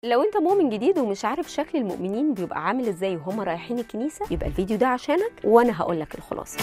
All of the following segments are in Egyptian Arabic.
لو انت مؤمن جديد ومش عارف شكل المؤمنين بيبقى عامل ازاي وهم رايحين الكنيسه يبقى الفيديو ده عشانك وانا هقول لك الخلاصه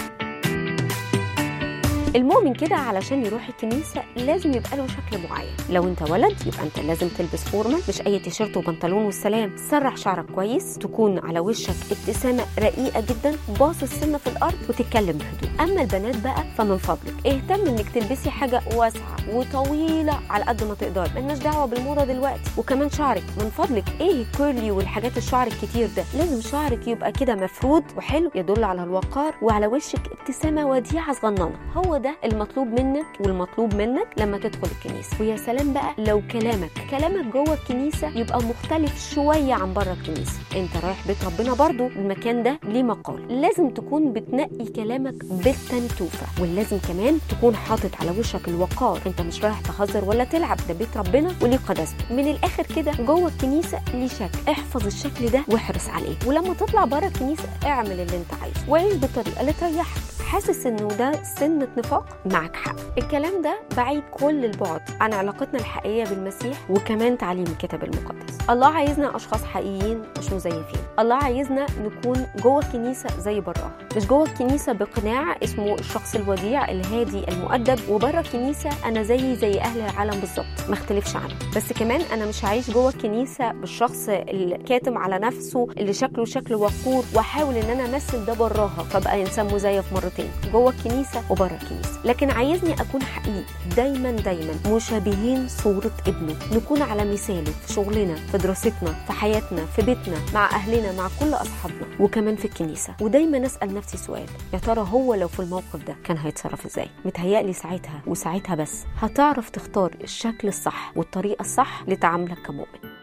المؤمن كده علشان يروح الكنيسة لازم يبقى له شكل معين لو انت ولد يبقى انت لازم تلبس فورمال مش اي تيشيرت وبنطلون والسلام سرح شعرك كويس تكون على وشك ابتسامة رقيقة جدا باصص سنة في الارض وتتكلم بهدوء اما البنات بقى فمن فضلك اهتم انك تلبسي حاجة واسعة وطويلة على قد ما تقدري ملناش دعوة بالموضة دلوقتي وكمان شعرك من فضلك ايه الكيرلي والحاجات الشعر الكتير ده لازم شعرك يبقى كده مفرود وحلو يدل على الوقار وعلى وشك ابتسامة وديعة صغننة هو ده المطلوب منك والمطلوب منك لما تدخل الكنيسه ويا سلام بقى لو كلامك كلامك جوه الكنيسه يبقى مختلف شويه عن بره الكنيسه انت رايح بيت ربنا برضو المكان ده ليه مقال لازم تكون بتنقي كلامك بالتنتوفه ولازم كمان تكون حاطط على وشك الوقار انت مش رايح تهزر ولا تلعب ده بيت ربنا وليه قداسته من الاخر كده جوه الكنيسه ليه شكل احفظ الشكل ده واحرص عليه ولما تطلع بره الكنيسه اعمل اللي انت عايزه وعيش بالطريقه اللي تريحك حاسس انه ده سنة نفاق معك حق الكلام ده بعيد كل البعد عن علاقتنا الحقيقية بالمسيح وكمان تعليم الكتاب المقدس الله عايزنا اشخاص حقيقيين مش مزيفين الله عايزنا نكون جوه الكنيسة زي براها مش جوه الكنيسة بقناع اسمه الشخص الوديع الهادي المؤدب وبره الكنيسة انا زي زي اهل العالم بالظبط ما اختلفش عنه بس كمان انا مش عايش جوه الكنيسة بالشخص الكاتم على نفسه اللي شكله شكل وقور واحاول ان انا امثل ده براها فابقى انسان مزيف مرتين جوه الكنيسه وبره الكنيسه لكن عايزني اكون حقيقي دايما دايما مشابهين صوره ابنه نكون على مثاله في شغلنا في دراستنا في حياتنا في بيتنا مع اهلنا مع كل اصحابنا وكمان في الكنيسه ودايما اسال نفسي سؤال يا ترى هو لو في الموقف ده كان هيتصرف ازاي متهيألي ساعتها وساعتها بس هتعرف تختار الشكل الصح والطريقه الصح لتعاملك كمؤمن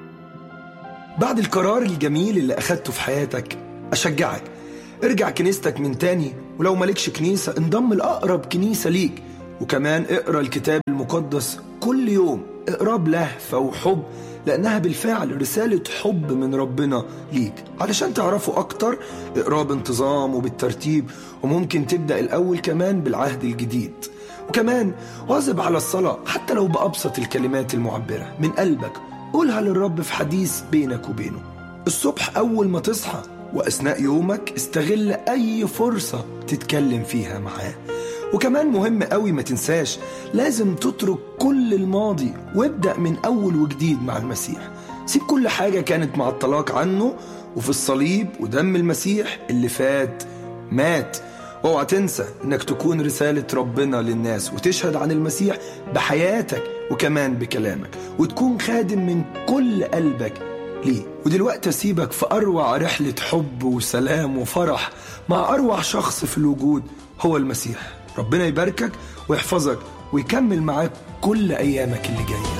بعد القرار الجميل اللي أخدته في حياتك أشجعك ارجع كنيستك من تاني ولو مالكش كنيسة انضم لأقرب كنيسة ليك وكمان اقرا الكتاب المقدس كل يوم اقراه بلهفة وحب لأنها بالفعل رسالة حب من ربنا ليك علشان تعرفوا أكتر اقراه بانتظام وبالترتيب وممكن تبدأ الأول كمان بالعهد الجديد وكمان واظب على الصلاة حتى لو بأبسط الكلمات المعبرة من قلبك قولها للرب في حديث بينك وبينه الصبح أول ما تصحى وأثناء يومك استغل أي فرصة تتكلم فيها معاه وكمان مهم قوي ما تنساش لازم تترك كل الماضي وابدأ من أول وجديد مع المسيح سيب كل حاجة كانت مع الطلاق عنه وفي الصليب ودم المسيح اللي فات مات واوعى تنسى انك تكون رسالة ربنا للناس وتشهد عن المسيح بحياتك وكمان بكلامك وتكون خادم من كل قلبك ليه ودلوقتي اسيبك في اروع رحلة حب وسلام وفرح مع اروع شخص في الوجود هو المسيح ربنا يباركك ويحفظك ويكمل معاك كل ايامك اللي جايه